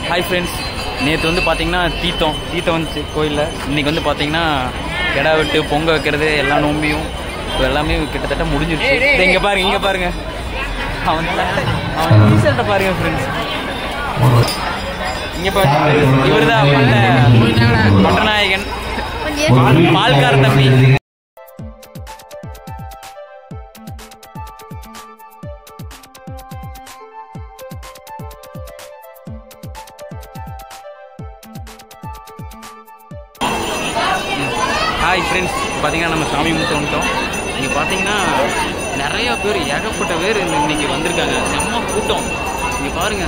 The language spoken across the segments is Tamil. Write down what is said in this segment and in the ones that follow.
ஹாய் ஃப்ரெண்ட்ஸ் நேற்று வந்து பார்த்தீங்கன்னா தீத்தம் தீத்தம் வந்துச்சு கோயிலில் இன்னைக்கு வந்து பார்த்தீங்கன்னா கிடா வெட்டு பொங்க வைக்கிறது எல்லா நோம்பியும் இப்போ எல்லாமே கிட்டத்தட்ட முடிஞ்சிருச்சு இதோ இங்க பாருங்க இங்க பாருங்க அவன் சட்டை அவன் டீஷர்ட்டை பாருங்க ஃப்ரெண்ட்ஸ் இங்க பாருங்க இவர் தான் பட்டநாயகன் பால்- பால்கார தம்பி ஹாய் ஃப்ரெண்ட்ஸ் பார்த்தீங்கன்னா நம்ம சாமி கும்பிட்டு வந்துட்டோம் இங்கே பார்த்தீங்கன்னா நிறைய பேர் ஏகப்பட்ட பேர் இந்த இன்னைக்கு வந்திருக்காங்க செம்ம கூட்டம் இங்கே பாருங்க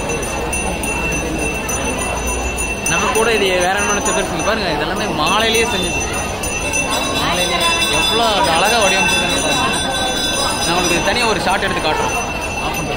நம்ம கூட இது வேற என்ன நினைச்ச பேர் இங்க பாருங்க இதெல்லாமே மாலையிலேயே செஞ்சது மாலையிலேயே எவ்வளோ அழகாக வடிவமைச்சிருக்காங்க பாருங்க நான் உங்களுக்கு தனியாக ஒரு ஷார்ட் எடுத்து காட்டுறோம் ஆஃப் பண்ணுறேன்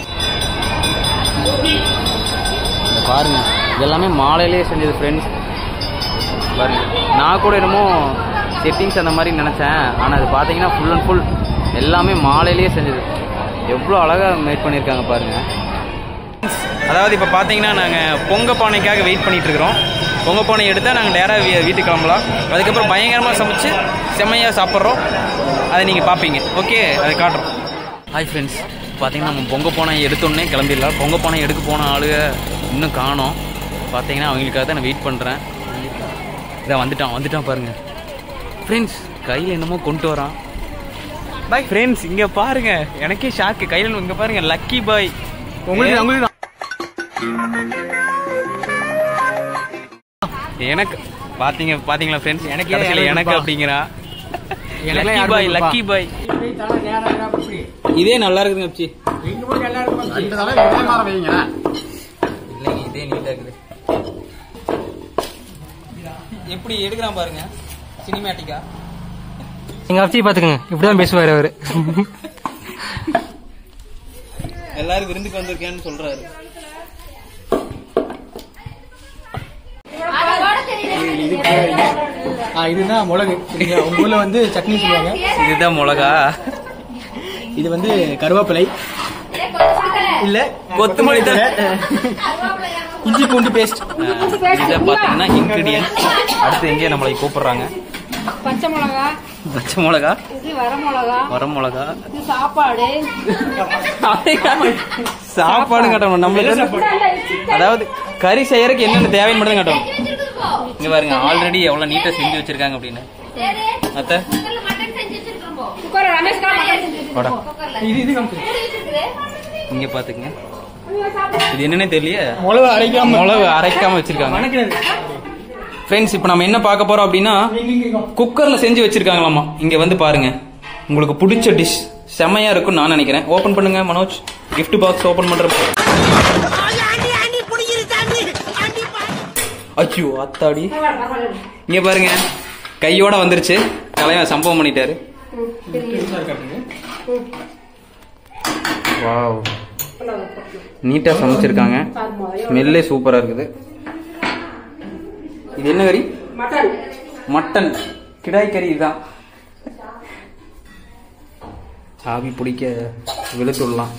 இங்க பாருங்க இதெல்லாமே மாலையிலேயே செஞ்சது ஃப்ரெண்ட்ஸ் பாருங்க நான் கூட என்னமோ செட்டிங்ஸ் அந்த மாதிரி நினச்சேன் ஆனால் அது பார்த்தீங்கன்னா ஃபுல் அண்ட் ஃபுல் எல்லாமே மாலையிலேயே செஞ்சது எவ்வளோ அழகாக மேட் பண்ணியிருக்காங்க பாருங்க அதாவது இப்போ பார்த்தீங்கன்னா நாங்கள் பொங்க பானைக்காக வெயிட் பண்ணிட்டு இருக்கிறோம் பொங்க பானை எடுத்தால் நாங்கள் நேராக வீ வீட்டுக்கு கிளம்பலாம் அதுக்கப்புறம் பயங்கரமாக சமைச்சு செம்மையாக சாப்பிட்றோம் அதை நீங்கள் பார்ப்பீங்க ஓகே அதை காட்டுறோம் ஹாய் ஃப்ரெண்ட்ஸ் பார்த்தீங்கன்னா நம்ம பொங்க பானை எடுத்தோடனே கிளம்பிடலாம் பொங்க பானை எடுக்க போன ஆளுக இன்னும் காணோம் பார்த்தீங்கன்னா அவங்களுக்காக தான் நான் வெயிட் பண்ணுறேன் இதை வந்துட்டான் வந்துட்டான் பாருங்க ஃப்ரெண்ட்ஸ் கையில் என்னமோ கொண்டு வரான் பாய் ஃப்ரெண்ட்ஸ் இங்கே பாருங்க எனக்கே ஷாக்கு கையில் இங்கே பாருங்க லக்கி பாய் உங்களுக்கு உங்களுக்கு எனக்கு பாத்தீங்க பாத்தீங்களா ஃப்ரெண்ட்ஸ் எனக்கு கடைசியில் எனக்கு அப்படிங்கிறா லக்கி பாய் லக்கி பாய் இதே நல்லா இருக்குதுங்க அப்சி இல்லைங்க இதே நீட்டா இருக்குது எப்படி எடுக்கிறான் பாருங்க சினிமேட்டிக்கா எங்க அப்சி பாத்துக்கங்க இப்படிதான் பேசுவாரு அவரு எல்லாரும் விருந்துக்கு வந்திருக்கேன்னு சொல்றாரு இதுதான் மிளகு உங்க ஊர்ல வந்து சட்னி சொல்லுவாங்க இதுதான் மிளகா இது வந்து கருவேப்பிலை இல்ல கொத்தமல்லி தான் இஞ்சி பூண்டு பேஸ்ட் இதை பார்த்தீங்கன்னா இன்கிரீடியன்ட் அடுத்து எங்கே நம்மளை கூப்பிடுறாங்க பச்சை மிளகா பச்சை மிளகா இது வர மிளகா வர மிளகா இது சாப்பாடு சாப்பாடு கட்டணும் நம்மளுக்கு வந்து- அதாவது கறி செய்யறதுக்கு என்னென்ன தேவைன்னு மட்டும் தான் கட்டணும் இங்க பாருங்க ஆல்ரெடி எவ்வளவு நீட்டா செஞ்சு வச்சிருக்காங்க அப்படின்னு அத்த குக்கர் ரமேஷ்கா மட்டன் செஞ்சு வாடா. இது இது காமிச்சு. இங்க பாத்துக்கங்க இது என்னன்னே தெரியல மிளகு அரைக்காம மிளகு அரைக்காம வச்சிருக்காங்க வணக்கிறது ஃப்ரெண்ட்ஸ் இப்போ நம்ம என்ன பார்க்க போறோம் அப்படின்னா குக்கர்ல செஞ்சு வச்சிருக்காங்களாமா இங்க வந்து பாருங்க உங்களுக்கு பிடிச்ச டிஷ் செமையா இருக்கும்னு நான் நினைக்கிறேன் ஓபன் பண்ணுங்க மனோஜ் gift பாக்ஸ் ஓபன் பண்ற அச்சோ அத்தாடி இங்க பாருங்க கையோட வந்துருச்சு தலைவன் சம்பவம் பண்ணிட்டாரு வாவ் நீட்டா சமைச்சிருக்காங்க ஸ்மெல்லே சூப்பரா இருக்குது இது என்ன கறி மட்டன் மட்டன் கிடாய் கறி இதுதான் ஆவி பிடிக்க வெளுத்துடலாம்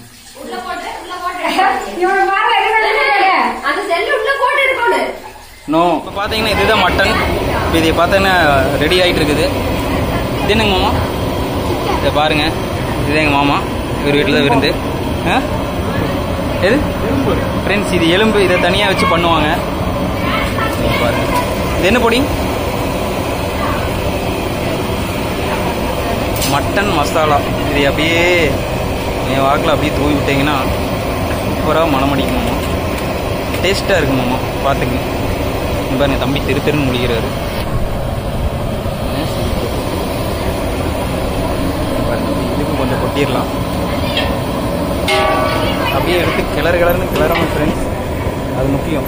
இவன் பாரு அந்த செல்லு உள்ள போட்டு இருக்கணும் நோ இப்போ பார்த்தீங்கன்னா இதுதான் மட்டன் இப்போ இதை பார்த்தீங்கன்னா ரெடி ஆகிட்டு இருக்குது இது என்னங்க மாமா இதை பாருங்க இது எங்கள் மாமா இவர் வீட்டில் தான் விருந்து ஆ எது ஃப்ரெண்ட்ஸ் இது எலும்பு இதை தனியாக வச்சு பண்ணுவாங்க இங்க பாருங்க இது என்ன பொடி மட்டன் மசாலா இது அப்படியே என் வாக்கில் அப்படியே தூவி விட்டீங்கன்னா சூப்பராக மணமடிக்கும் மாமா டேஸ்ட்டாக இருக்கு மாமா பார்த்துங்க இங்க பாருங்க தம்பி திரு திருன்னு முடிகிறாரு இதுக்கு கொஞ்சம் கொட்டிடலாம் அப்படியே எடுத்து கிளறு கிளறுன்னு கிளறாம ஃப்ரெண்ட்ஸ் அது முக்கியம்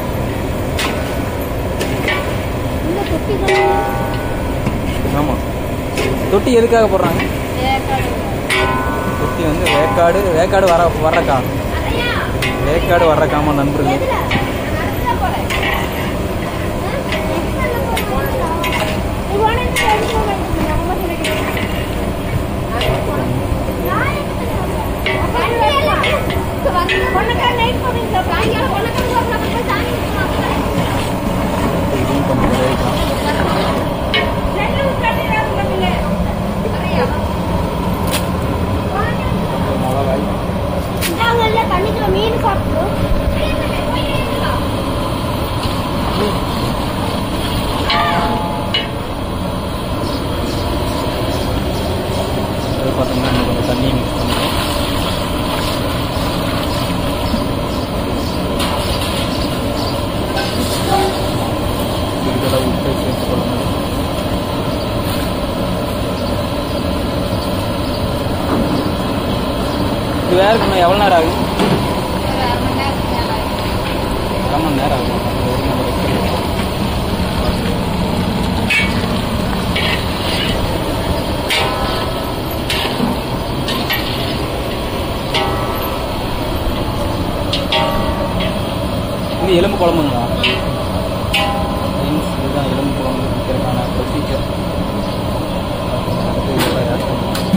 ஆமாம் தொட்டி எதுக்காக போடுறாங்க தொட்டி வந்து வேக்காடு வேக்காடு வர வர்றக்கா வேக்காடு வர்றக்காம நண்பர்கள் ஒன்னக்கா நைட் போவீங்களா சாயங்காலம் ஒன்னக்கா போறப்ப சாமி வேறு இன்னும் எவ்வளோ நேரம் ஆகும் அரை மணி நேரம் ஆகும் ஒரு மணி நேரம் வரைக்கும். இது எலும்பு குழம்புங்களா Friends, இதுதான் எலும்பு குழம்பு வைக்கிறதுக்கான ப்ரொசீஜர் அடுத்து இதெல்லாம் add பண்ணணும்.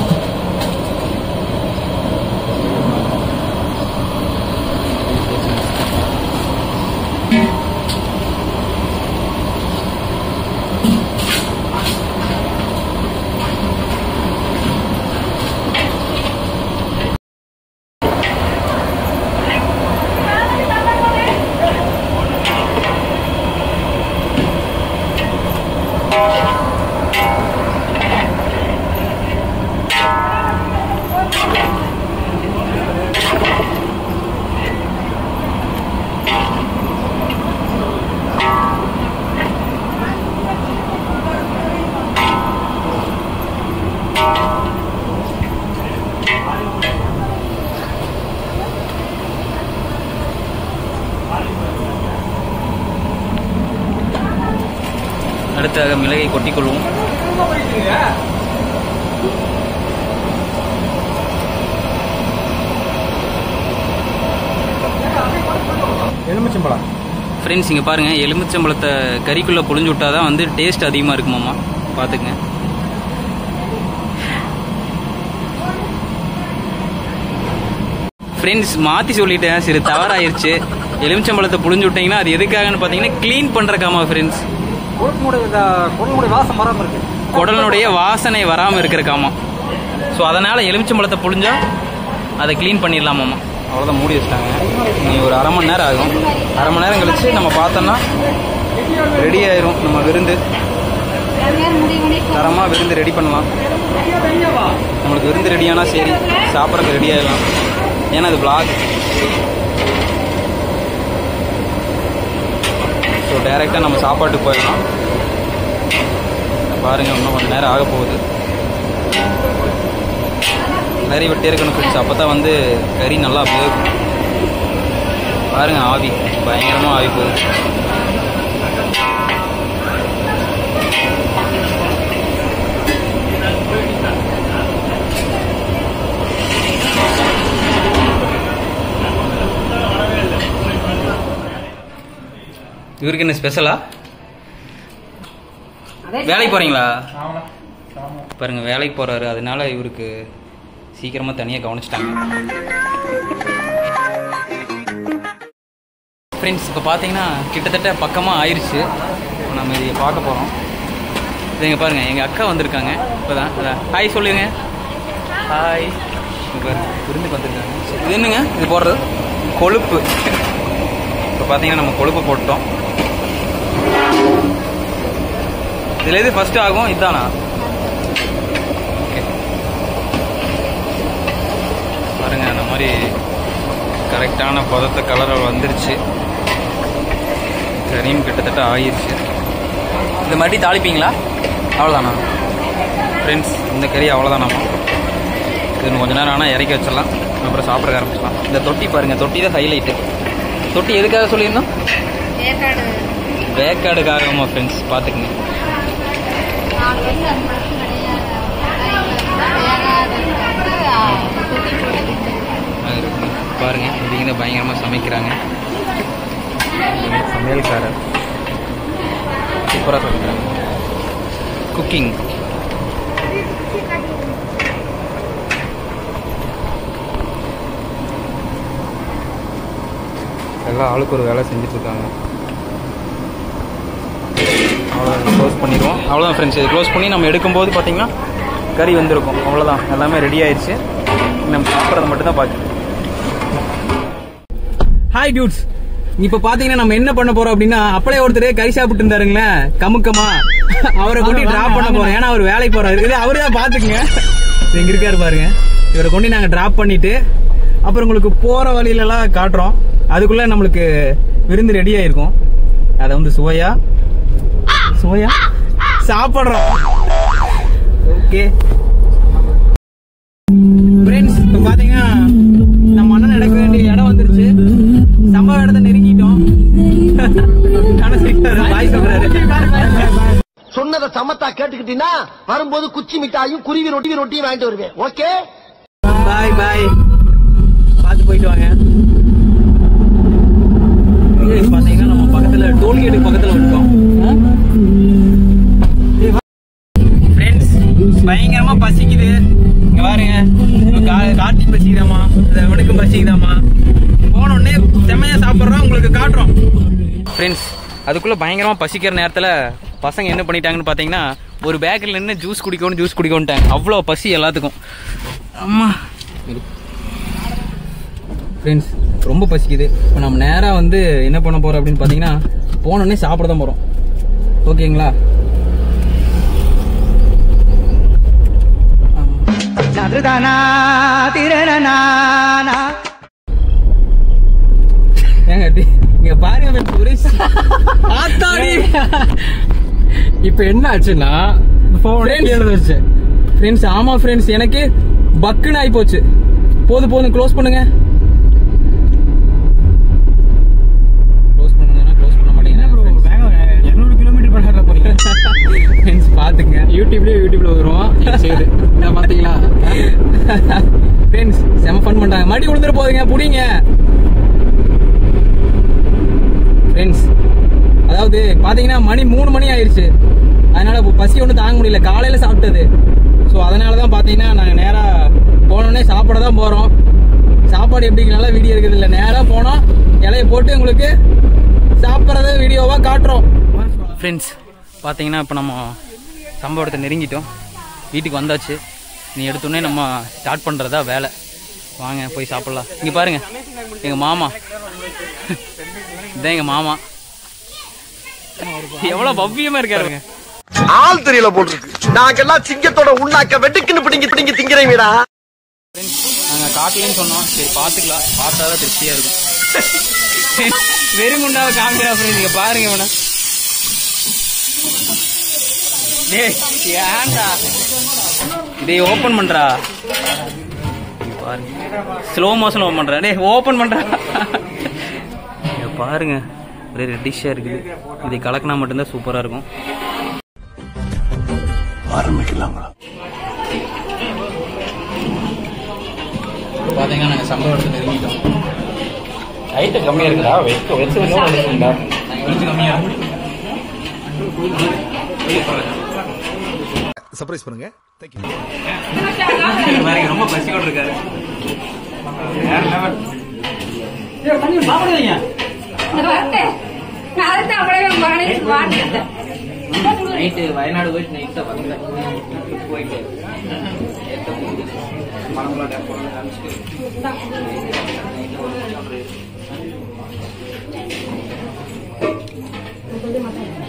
அடுத்தாக மிளகை கொட்டிக்கொள்வோம் எலுமிச்சம்பழம் ஃப்ரெண்ட்ஸ் இங்கே பாருங்கள் எலுமிச்சம்பழத்தை கறிக்குள்ளே புழிஞ்சு விட்டா தான் வந்து டேஸ்ட் அதிகமாக இருக்குமாம்மா பார்த்துக்குங்க ஃப்ரெண்ட்ஸ் மாற்றி சொல்லிட்டேன் சரி தவறாயிருச்சு எலுமிச்சம்பழத்தை புழிஞ்சு விட்டீங்கன்னா அது எதுக்காகன்னு பார்த்தீங்கன்னா க்ளீன் பண்ணுறக்காமா ஃப்ரெண்ட்ஸ் குடலுடைய குடலுடைய வாசம் வராமல் இருக்கு குடலுடைய வாசனை வராமல் இருக்கிறக்காமா ஸோ அதனால் எலுமிச்சம்பழத்தை புழிஞ்சா அதை க்ளீன் பண்ணிடலாமாம்மா அவ்வளோதான் மூடி வச்சிட்டாங்க நீ ஒரு அரை மணி நேரம் ஆகும் அரை மணி நேரம் கழிச்சு நம்ம பார்த்தோம்னா ரெடி ஆயிரும் நம்ம விருந்து தரமாக விருந்து ரெடி பண்ணலாம் நம்மளுக்கு விருந்து ரெடியானா சரி சாப்பிட்றதுக்கு ரெடி ஆயிடலாம் ஏன்னா அது vlog ஸோ டைரெக்டாக நம்ம சாப்பாட்டுக்கு போயிடலாம் பாருங்க இன்னும் கொஞ்சம் நேரம் ஆக போகுது கறி விட்டே இருக்கணும் ஃப்ரெண்ட்ஸ் அப்போ தான் வந்து கறி நல்லா வேகும் பாருங்க ஆவி பயங்கரமாக ஆவி போகுது இவருக்கு என்ன ஸ்பெஷலா வேலைக்கு போறீங்களா பாருங்க வேலைக்கு போறாரு அதனால இவருக்கு சீக்கிரமா தனியாக கவனிச்சிட்டாங்க ஃப்ரெண்ட்ஸ் இப்போ பார்த்தீங்கன்னா கிட்டத்தட்ட பக்கமாக ஆயிடுச்சு இப்போ நம்ம இதை பார்க்க போகிறோம் இது இங்கே பாருங்கள் எங்கள் அக்கா வந்திருக்காங்க இப்போ தான் ஹாய் சொல்லுங்க ஹாய் இங்க பாருங்க விருந்துக்கு வந்திருக்காங்க சரி, இது என்னங்க இது போடுறது கொழுப்பு இப்போ பார்த்தீங்கன்னா நம்ம கொழுப்பு போட்டோம் இதில் எது ஃபர்ஸ்ட் ஆகும் இதுதானா ஓகே பாருங்க அந்த மாதிரி கரெக்டான பதத்த கலர் வந்துருச்சு கறியும் கிட்டத்தட்ட ஆயிருச்சு இந்த மாதிரி தாளிப்பீங்களா அவ்வளோதானா ஃப்ரெண்ட்ஸ் இந்த கறி அவ்வளோதானாமா இது இன்னும் கொஞ்ச நேரம் ஆனால் இறக்கி வச்சிடலாம் அப்புறம் சாப்பிட ஆரம்பிச்சிடலாம் இந்த தொட்டி பாருங்க தொட்டி தான் ஹைலைட்டு தொட்டி எதுக்காக சொல்லியிருந்தோம் ஏற்காடு வேக்காடுக்காகமா ஃப்ரெண்ட்ஸ் பார்த்துக்குங்க நாலு வருஷம் அஞ்சு வருஷம் கிடையாது அது இருக்குங்க. பாருங்க இவங்க தான் பயங்கரமாக சமைக்கிறாங்க இவங்க சமையல்காரர் சூப்பராக சமைக்கிறாங்க குக்கிங் எல்லாம் ஆளுக்கு ஒரு வேலை செஞ்சுட்டு இருக்காங்க அவ்வளோதான் க்ளோஸ் பண்ணிடுவோம் அவ்வளோதான் ஃப்ரெண்ட்ஸ் இது க்ளோஸ் பண்ணி நம்ம எடுக்கும்போது பார்த்தீங்கன்னா கறி வந்திருக்கும் அவ்வளோதான் எல்லாமே ரெடி ஆயிடுச்சு நம்ம சாப்பிட்றது மட்டும் தான் பாக்கி ஹாய் டியூட்ஸ் இப்ப பாத்தீங்கன்னா நம்ம என்ன பண்ண போறோம் அப்படின்னா அப்படியே ஒருத்தர் கறி சாப்பிட்டு இருந்தாருங்களே கமுக்கமா அவரை கொண்டு டிராப் பண்ண போறோம் ஏன்னா அவர் வேலைக்கு போறாரு இது அவரே தான் பாத்துக்குங்க இது இங்க இருக்காரு பாருங்க இவரை கொண்டு நாங்க டிராப் பண்ணிட்டு அப்புறம் உங்களுக்கு போற வழியில எல்லாம் காட்டுறோம் அதுக்குள்ள நம்மளுக்கு விருந்து ரெடி ஆயிருக்கும் அதை வந்து சுவையா சுவையா சாப்பிடுறோம் ஓகே ஃப்ரெண்ட்ஸ் இப்போ பார்த்தீங்கன்னா நம்ம அண்ணன் நடக்க வேண்டிய இடம் வந்துருச்சு சம்பவ இடத்தை நெருங்கிட்டோம் ஆனா சிரிக்கிறாரு, பாய் சொல்றாரு சொன்னதை சமத்தா கேட்டுக்கிட்டீங்கன்னா வரும்போது குச்சி மிட்டாயும் குருவி ரொட்டி ரொட்டியும் வாங்கிட்டு வருவேன் ஓகே பாய் பாய் பார்த்து போயிட்டு வாங்க ஏய், பாத்தீங்கன்னா நம்ம பக்கத்துல டோல்கேட் பக்கத்துல இருக்கோம் ஃப்ரெண்ட்ஸ் பயங்கரமா பசிக்குது இங்க பாருங்க இப்ப கா- கார்த்திக் பசிக்குதாமா இந்த உனக்கும் பசிக்குதாமா போன உடனே செம்மையா சாப்பிட்றோம் உங்களுக்கு காட்டுறோம் ஃப்ரெண்ட்ஸ் அதுக்குள்ள பயங்கரமா பசிக்கிற நேரத்துல பசங்க என்ன பண்ணிட்டாங்கன்னு பாத்தீங்கன்னா ஒரு பேக்கரில் நின்று ஜூஸ் குடிக்கணும் ஜூஸ் குடிக்கணும்ட்டாங்க அவ்வளோ பசி எல்லாத்துக்கும் அம்மா ஃப்ரெண்ட்ஸ் ரொம்ப பசிக்குது இப்போ நம்ம நேராக வந்து என்ன பண்ண போறோம் அப்படின்னு பார்த்தீங்கன்னா போனோடனே சாப்பிட தான் போகிறோம் ஓகேங்களா ஏங்க டி- இங்க பாருங்க friends, ஒரே சி- ஆத்தாடி இப்ப என்ன ஆச்சுன்னா போனே கீழே வச்சு ஃப்ரெண்ட்ஸ் ஆமா ஃப்ரெண்ட்ஸ் எனக்கு பக்குன்னு ஆகி போச்சு போதும் போதும் க்ளோஸ் பண்ணுங்க க்ளோஸ் பண்ணுங்கன்னா க்ளோஸ் பண்ண மாட்டேங்கிறேன் இருநூறு கிலோமீட்டர் per hour போறீங்க ஃப்ரெண்ட்ஸ் பாத்துங்க யூடியூப்லயே யூடியூப்ல வருவோம் சரி நான் பாத்தீங்களா ஃப்ரெண்ட்ஸ் செம ஃபன் பண்றாங்க மடி விழுந்துற போதுங்க புடிங்க ஃப்ரெண்ட்ஸ் அதாவது பாத்தீங்கன்னா மணி மூணு மணி ஆயிருச்சு அதனால இப்போ பசி ஒன்றும் தாங்க முடியல காலையில சாப்பிட்டது ஸோ அதனால தான் பாத்தீங்கன்னா நாங்கள் நேரா போனோடனே சாப்பிட தான் போறோம் சாப்பாடு எப்படி நல்லா வீடியோ இருக்குது இல்லை நேரா போனோம் இலைய போட்டு உங்களுக்கு சாப்பிட்றத வீடியோவா காட்டுறோம் ஃப்ரெண்ட்ஸ் பார்த்தீங்கன்னா இப்போ நம்ம சம்பவத்தை நெருங்கிட்டோம் வீட்டுக்கு வந்தாச்சு நீ எடுத்தோடனே நம்ம ஸ்டார்ட் பண்ணுறதா வேலை வாங்க போய் சாப்பிடலாம் இங்கே பாருங்க எங்கள் மாமா இதான் எங்கள் மாமா எவ்வளோ பவ்யமாக இருக்காருங்க ஆள் தெரியல போட்டுருக்கு நாங்கெல்லாம் சிங்கத்தோட உண்ணாக்க வெட்டுக்குன்னு பிடிங்கி பிடிங்கி திங்கிறீங்கடா நாங்கள் காட்டலன்னு சொன்னோம் சரி பார்த்துக்கலாம் பார்த்தா தான் திருப்தியாக இருக்கும் வெறுங்குண்டாவை காமிக்கிறா ஃப்ரெண்ட் இங்கே பாருங்க இவனை டேய் ஏன்டா டேய் ஓபன் பண்றா இங்க பாருங்க ஸ்லோ மோஷன் ஓபன் பண்றா டேய் ஓபன் பண்றா இங்க பாருங்க ஒரே ரெட்டிஷா இருக்குது இதை கலக்கினா மட்டும்தான் சூப்பரா இருக்கும் ஆரம்பிக்கலாங்களா பாத்தீங்கன்னா நாங்க சம்பவம் எடுத்து நெருங்கிட்டோம் ஹைட்டு கம்மியா இருக்குடா வெச்சு வெச்சு வச்சுருந்தா நாங்க வெளிச்சு கம்மியா இருக்கும் சர்ப்ரைஸ் பண்ணுங்க தேங்க்யூ இங்க பாருங்க ரொம்ப பசியோட இருக்காரு இந்த வரட்டேன். நான் அதைத்தான் அப்படியே உன் மகனை வாங்கிட்டேன். நைட்டு வயநாடு போயிட்டு நைட்டு வந்தேன் போயிட்டு ஏத்த போகுது மனமுள்ள டேப்போட காமிச்சிட்டு நைட்டு ஒரு ஒரு